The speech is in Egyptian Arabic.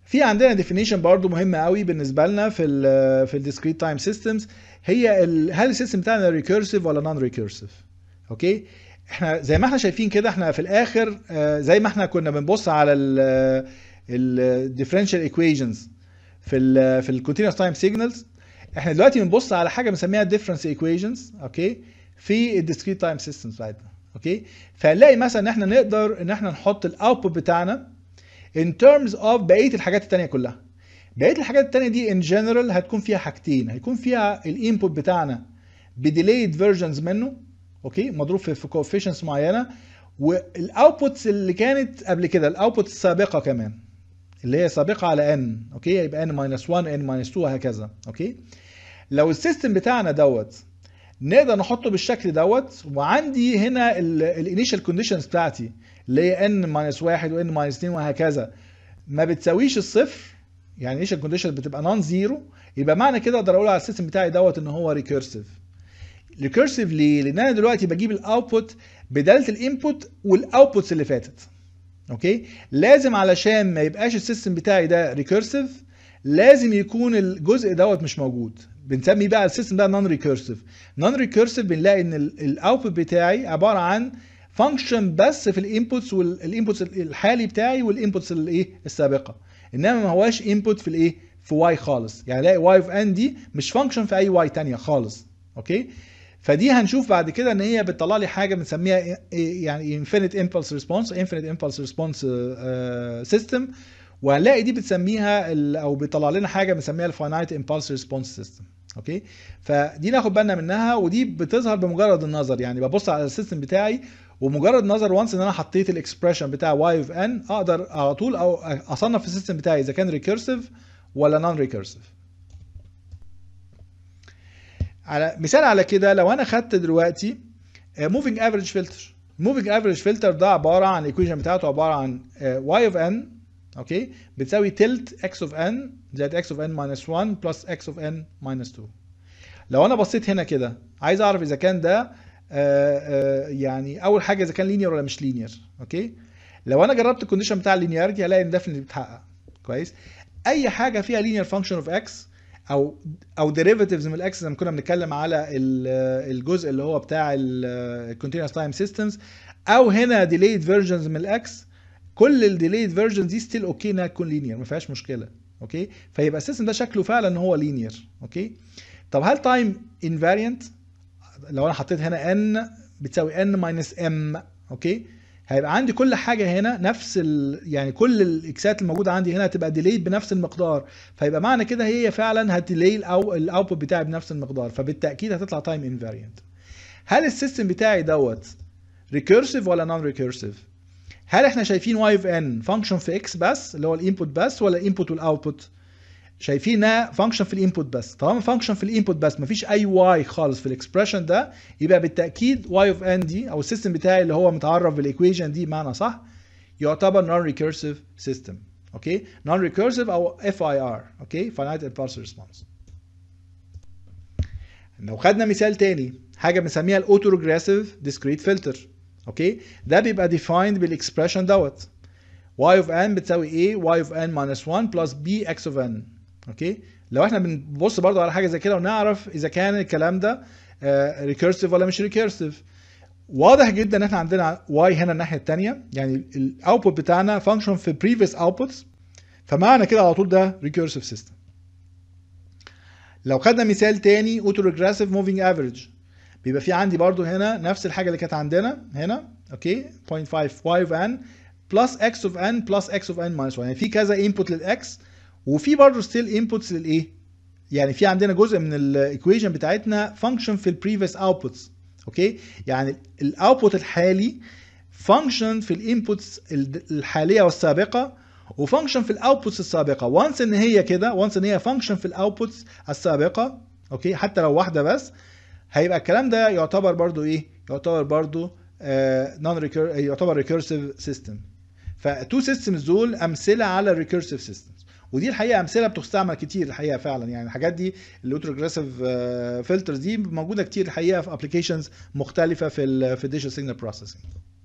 في عندنا definition برضو مهمه قوي بالنسبه لنا في ال في الديسكريت تايم سيستمز هي ال هل السيستم بتاعنا ريكيرسيف ولا نون ريكيرسيف اوكي احنا زي ما احنا شايفين كده احنا في الاخر آه، زي ما احنا كنا بنبص على الديفرنشال ايكويشنز في ال في الكونتينوس تايم سيجنالز احنا دلوقتي بنبص على حاجه بنسميها ديفرنس ايكويشنز اوكي في الديسكريت تايم سيستمز بتاعتنا اوكي فنلاقي مثلا ان احنا نقدر ان احنا نحط الاوتبوت بتاعنا in terms of بقيه الحاجات التانية كلها بقيه الحاجات التانية دي ان جنرال هتكون فيها حاجتين هيكون فيها الانبوت بتاعنا بديليد فيرجنز منه اوكي مضروب في في coefficients معينه والاوتبوتس اللي كانت قبل كده الاوتبوتس السابقه كمان اللي هي سابقه على ان اوكي يبقى n minus 1 n minus 2 وهكذا اوكي لو السيستم بتاعنا دوت نقدر نحطه بالشكل دوت وعندي هنا الانيشال كونديشنز بتاعتي اللي هي n minus 1 و n minus 2 وهكذا ما بتساويش الصفر يعني الانيشال كونديشن بتبقى نون زيرو يبقى معنى كده اقدر اقول على السيستم بتاعي دوت ان هو ريكيرسيف ريكيرسيف ليه؟ لان انا دلوقتي بجيب الاوتبوت بداله الانبوت والاوتبوتس اللي فاتت اوكي لازم علشان ما يبقاش السيستم بتاعي ده ريكيرسيف لازم يكون الجزء دوت مش موجود بنسمي بقى السيستم ده نون ريكيرسيف نون ريكيرسيف بنلاقي ان الاوتبوت بتاعي عباره عن فانكشن بس في الانبوتس والانبوتس الحالي بتاعي والانبوتس الايه السابقه انما ما هواش انبوت في الايه في واي خالص يعني الاقي واي اوف ان دي مش فانكشن في اي واي تانية خالص اوكي فدي هنشوف بعد كده ان هي بتطلع لي حاجه بنسميها يعني infinite impulse response infinite impulse response system وهنلاقي دي بتسميها ال- او بيطلع لنا حاجه بنسميها الفاينايت امبالس ريسبونس سيستم اوكي فدي ناخد بالنا منها ودي بتظهر بمجرد النظر يعني ببص على السيستم بتاعي ومجرد نظر وانس ان انا حطيت الاكسبريشن بتاع واي اوف ان اقدر على طول او اصنف السيستم بتاعي اذا كان ريكيرسيف ولا نون ريكيرسيف على مثال على كده لو انا خدت دلوقتي موفينج افريج فلتر موفينج افريج فلتر ده عباره عن الايكويشن بتاعته عباره عن واي اوف ان اوكي بتساوي تلت اكس اوف ان زائد اكس اوف ان ماينس 1 بلس اكس اوف ان ماينس 2 لو انا بصيت هنا كده عايز اعرف اذا كان ده آه، آه، يعني اول حاجه اذا كان لينير ولا مش لينير اوكي لو انا جربت الكونديشن بتاع اللينياريتي هلاقي ان ديفنتلي بيتحقق كويس اي حاجه فيها لينير فانكشن اوف اكس او او ديريفاتيفز من الاكس زي ما كنا بنتكلم على ال- الجزء اللي هو بتاع الكونتينوس تايم سيستمز او هنا ديليد فيرجنز من الاكس كل الديليد فيرجنز دي ستيل اوكي انها تكون لينير ما فيهاش مشكله اوكي فيبقى السيستم ده شكله فعلا ان هو لينير اوكي طب هل تايم انفاريانت لو انا حطيت هنا ان بتساوي ان ماينس ام اوكي هيبقى عندي كل حاجه هنا نفس ال... يعني كل الاكسات الموجوده عندي هنا هتبقى ديليد بنفس المقدار فيبقى معنى كده هي فعلا هتديلي او الاوتبوت بتاعي بنفس المقدار فبالتاكيد هتطلع تايم انفاريانت هل السيستم بتاعي دوت ريكيرسيف ولا نون ريكيرسيف هل احنا شايفين واي اوف ان فانكشن في اكس بس اللي هو الانبوت بس ولا الانبوت والاوتبوت شايفينها فانكشن في الانبوت بس طالما فانكشن في الانبوت بس مفيش اي واي خالص في الاكسبريشن ده يبقى بالتاكيد واي اوف ان دي او السيستم بتاعي اللي هو متعرف بالايكويشن دي معنى صح يعتبر نون ريكيرسيف سيستم اوكي نون ريكيرسيف او اف اي ار اوكي فاينايت امبالس ريسبونس لو خدنا مثال تاني حاجه بنسميها الاوتو ريجريسيف ديسكريت فلتر اوكي ده بيبقى ديفايند بالاكسبريشن دوت y of n بتساوي a y of n minus 1 plus b x of n اوكي لو احنا بنبص برضو على حاجه زي كده ونعرف اذا كان الكلام ده ريكيرسيف ولا مش ريكيرسيف واضح جدا ان احنا عندنا y هنا الناحيه الثانيه يعني الاوتبوت بتاعنا فانكشن في previous outputs فمعنى كده على طول ده ريكيرسيف سيستم لو خدنا مثال تاني اوتو ريجريسيف موفينج افريج بيبقى في عندي برضو هنا نفس الحاجه اللي كانت عندنا هنا اوكي 0.5 y of n بلس x of n بلس x of n minus 1 يعني في كذا انبوت للاكس وفي برضه ستيل انبوتس للايه يعني في عندنا جزء من الايكويشن بتاعتنا فانكشن في البريفيس اوتبوتس اوكي يعني الاوتبوت الحالي فانكشن في الانبوتس الحاليه والسابقه وفانكشن في الاوتبوتس السابقه وانس ان هي كده وانس ان هي فانكشن في الاوتبوتس السابقه اوكي حتى لو واحده بس هيبقى الكلام ده يعتبر برضو ايه يعتبر برضو نون ريكير يعتبر ريكيرسيف سيستم فتو سيستمز دول امثله على الريكيرسيف سيستمز ودي الحقيقه امثله بتستعمل كتير الحقيقه فعلا يعني الحاجات دي الاوتو ريجريسيف فلترز دي موجوده كتير الحقيقه في ابلكيشنز مختلفه في ال في الديجيتال سيجنال بروسيسنج